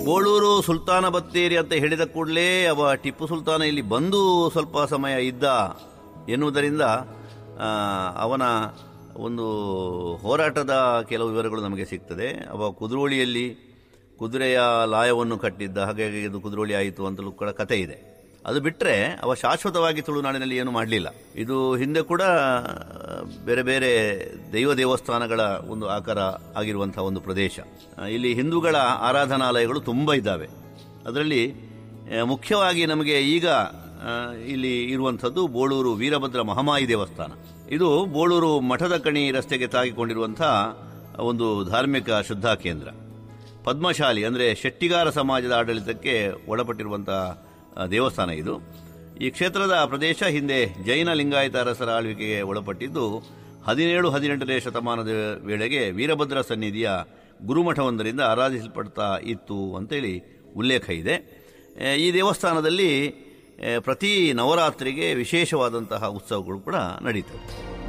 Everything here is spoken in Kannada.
ಬೋಳೂರು ಸುಲ್ತಾನ ಬತ್ತೇರಿ ಅಂತ ಹೇಳಿದ ಕೂಡಲೇ ಅವ ಟಿಪ್ಪು ಸುಲ್ತಾನ ಇಲ್ಲಿ ಬಂದು ಸ್ವಲ್ಪ ಸಮಯ ಇದ್ದ ಎನ್ನುವುದರಿಂದ ಆ, ಅವನ ಒಂದು ಹೋರಾಟದ ಕೆಲವು ವಿವರಗಳು ನಮಗೆ ಸಿಗ್ತದೆ ಅವ ಕುದ್ರೋಳಿಯಲ್ಲಿ ಕುದುರೆಯ ಲಾಯವನ್ನು ಕಟ್ಟಿದ್ದ ಹಾಗಾಗಿ ಇದು ಕುದ್ರೋಳಿ ಆಯಿತು ಅಂತಲೂ ಕೂಡ ಕತೆ ಇದೆ ಅದು ಬಿಟ್ಟರೆ ಅವ ಶಾಶ್ವತವಾಗಿ ತುಳುನಾಡಿನಲ್ಲಿ ಏನು ಮಾಡಲಿಲ್ಲ ಇದು ಹಿಂದೆ ಕೂಡ ಬೇರೆ ಬೇರೆ ದೈವ ದೇವಸ್ಥಾನಗಳ ಒಂದು ಆಕಾರ ಆಗಿರುವಂತಹ ಒಂದು ಪ್ರದೇಶ ಆ, ಇಲ್ಲಿ ಹಿಂದೂಗಳ ಆರಾಧನಾಲಯಗಳು ತುಂಬ ಇದ್ದಾವೆ ಅದರಲ್ಲಿ ಆ, ಮುಖ್ಯವಾಗಿ ನಮಗೆ ಈಗ ಆ, ಇಲ್ಲಿ ಇರುವಂಥದ್ದು ಬೋಳೂರು ವೀರಭದ್ರ ಮಹಾಮಾಯಿ ದೇವಸ್ಥಾನ ಇದು ಬೋಳೂರು ಮಠದ ಕಣಿ ರಸ್ತೆಗೆ ತಾಗಿಕೊಂಡಿರುವಂಥ ಒಂದು ಧಾರ್ಮಿಕ ಶ್ರದ್ಧಾ ಕೇಂದ್ರ ಪದ್ಮಶಾಲಿ ಅಂದರೆ ಶೆಟ್ಟಿಗಾರ ಸಮಾಜದ ಆಡಳಿತಕ್ಕೆ ಒಳಪಟ್ಟಿರುವಂತಹ ಆ, ದೇವಸ್ಥಾನ ಇದು ಈ ಕ್ಷೇತ್ರದ ಪ್ರದೇಶ ಹಿಂದೆ ಜೈನ ಲಿಂಗಾಯತ ಅರಸರ ಆಳ್ವಿಕೆಗೆ ಒಳಪಟ್ಟಿದ್ದು ಹದಿನೇಳು ಹದಿನೆಂಟನೇ ಶತಮಾನದ ವೇಳೆಗೆ ವೀರಭದ್ರ ಸನ್ನಿಧಿಯ ಗುರುಮಠವೊಂದರಿಂದ ಆರಾಧಿಸಲ್ಪಡ್ತಾ ಇತ್ತು ಅಂತೇಳಿ ಉಲ್ಲೇಖ ಇದೆ ಆ, ಈ ದೇವಸ್ಥಾನದಲ್ಲಿ ಆ, ಪ್ರತಿ ನವರಾತ್ರಿಗೆ ವಿಶೇಷವಾದಂತಹ ಉತ್ಸವಗಳು ಕೂಡ ನಡೀತವೆ